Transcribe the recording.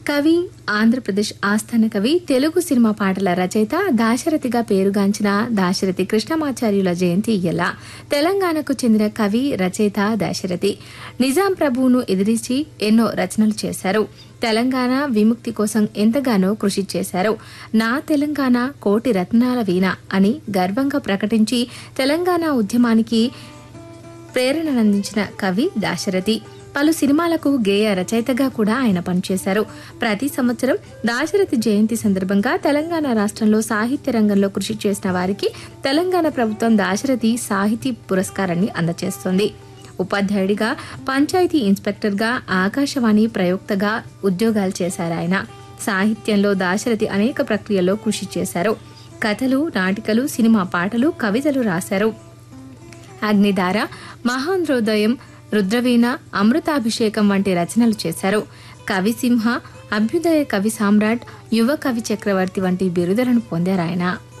కవి ఆంధ్రప్రదేశ్ ఆస్థాన కవి తెలుగు సినిమా పాటల రచయిత దాశరథిగా పేరుగాంచిన దాశరథి కృష్ణమాచార్యుల జయంతి ఇలా తెలంగాణకు చెందిన కవి రచయిత దాశరథి నిజాం ప్రభువును ఎదిరించి ఎన్నో రచనలు చేశారు తెలంగాణ విముక్తి కోసం ఎంతగానో కృషి చేశారు నా తెలంగాణ కోటి రత్నాల వీణ అని గర్వంగా ప్రకటించి తెలంగాణ ఉద్యమానికి ప్రేరణనందించిన కవి దాశరథి పలు సినిమాలకు గేయ రచయితగా కూడా ఆయన పనిచేశారు ప్రతి సంవత్సరం దాశరథి జయంతి సందర్భంగా తెలంగాణ రాష్ట్రంలో సాహిత్య రంగంలో కృషి చేసిన వారికి తెలంగాణ ప్రభుత్వం దాశరథి సాహితీ పురస్కారాన్ని అందజేస్తోంది ఉపాధ్యాయుడిగా పంచాయతీ ఇన్స్పెక్టర్గా ఆకాశవాణి ప్రయోక్తగా ఉద్యోగాలు చేశారు ఆయన సాహిత్యంలో దాశరథి అనేక ప్రక్రియల్లో కృషి చేశారు కథలు నాటికలు సినిమా పాటలు కవితలు రాశారు అగ్నిధార మహాంధ్రోదయం రుద్రవీణ అమృతాభిషేకం వంటి రచనలు చేశారు కవిసింహ అభ్యుదయ కవి సామ్రాట్ యువ కవి చక్రవర్తి వంటి బిరుదులను పొందారాయన